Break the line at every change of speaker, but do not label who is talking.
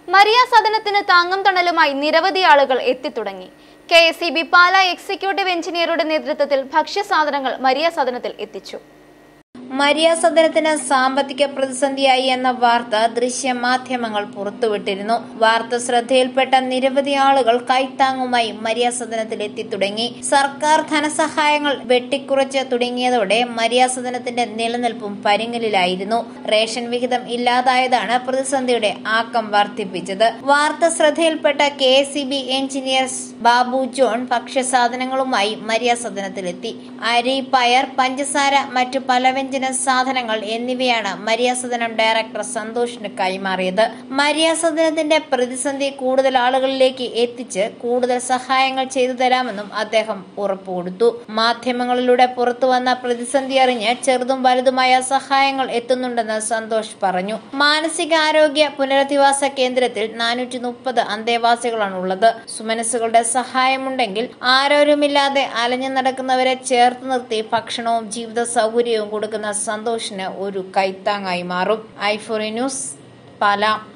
Maria സദനത്തിന് താങ്ങും തണലുമായി നിരവധി ആളുകൾ എത്തിത്തുടങ്ങി K S C B Pala executive എഞ്ചിനീയറുടെ നേതൃത്വത്തിൽ ഭക്ഷ്യസാധനങ്ങൾ മരിയ സദനത്തിൽ എത്തിച്ചു
മരിയ സദനത്തിന് സാമ്പത്തിക പ്രതിസന്ധിയായി എന്ന വാർത്ത ദൃശ്യമാധ്യമങ്ങൾ പുറത്തുവിട്ടിരുന്നു വാർത്ത ശ്രദ്ധയിൽപ്പെട്ട നിരവധി ആളുകൾ കൈത്താങ്ങുമായി മരിയ സദനത്തിൽ എത്തിത്തുടങ്ങി സർക്കാർ ധനസഹായങ്ങൾ വെട്ടിക്കുറച്ച് തുടങ്ങിയതോടെ മരിയ സദനത്തിന്റെ നിലനിൽപ്പും പരിങ്ങലിലായിരുന്നു റേഷൻ വിഹിതം ഇല്ലാതായതാണ് പ്രതിസന്ധിയുടെ ആക്കം വർദ്ധിപ്പിച്ചത് വാർത്ത ശ്രദ്ധയിൽപ്പെട്ട K S engineers Babu John ഭക്ഷ്യസാധനങ്ങളുമായി മരിയ സദനത്തിലെത്തി അരി പയർ പഞ്ചസാര മറ്റു പലവ്യഞ്ജന സാധനങ്ങൾ എന്നിവയാണ് മരിയ സദനം ഡയറക്ടർ സന്തോഷിന് കൈമാറിയത് മരിയ സദനത്തിന്റെ പ്രതിസന്ധി കൂടുതൽ ആളുകളിലേക്ക് എത്തിച്ച് കൂടുതൽ സഹായങ്ങൾ ചെയ്തു തരാമെന്നും അദ്ദേഹം ഉറപ്പുകൊടുത്തു മാധ്യമങ്ങളിലൂടെ പുറത്തുവന്ന പ്രതിസന്ധി അറിഞ്ഞ് ചെറുതും വലുതുമായ സഹായങ്ങൾ എത്തുന്നുണ്ടെന്ന് സന്തോഷ് പറഞ്ഞു മാനസികാരോഗ്യ പുനരധിവാസ കേന്ദ്രത്തിൽ നാനൂറ്റി മുപ്പത് അന്തേവാസികളാണുള്ളത് സുമനസ്സുകളുടെ സഹായമുണ്ടെങ്കിൽ ആരോരുമില്ലാതെ അലഞ്ഞു നടക്കുന്നവരെ ചേർത്ത് നിർത്തി ഭക്ഷണവും ജീവിത സൗകര്യവും കൊടുക്കുന്ന സന്തോഷിന് ഒരു കൈത്താങ്ങായി മാറും ഐഫോറി ന്യൂസ് പാല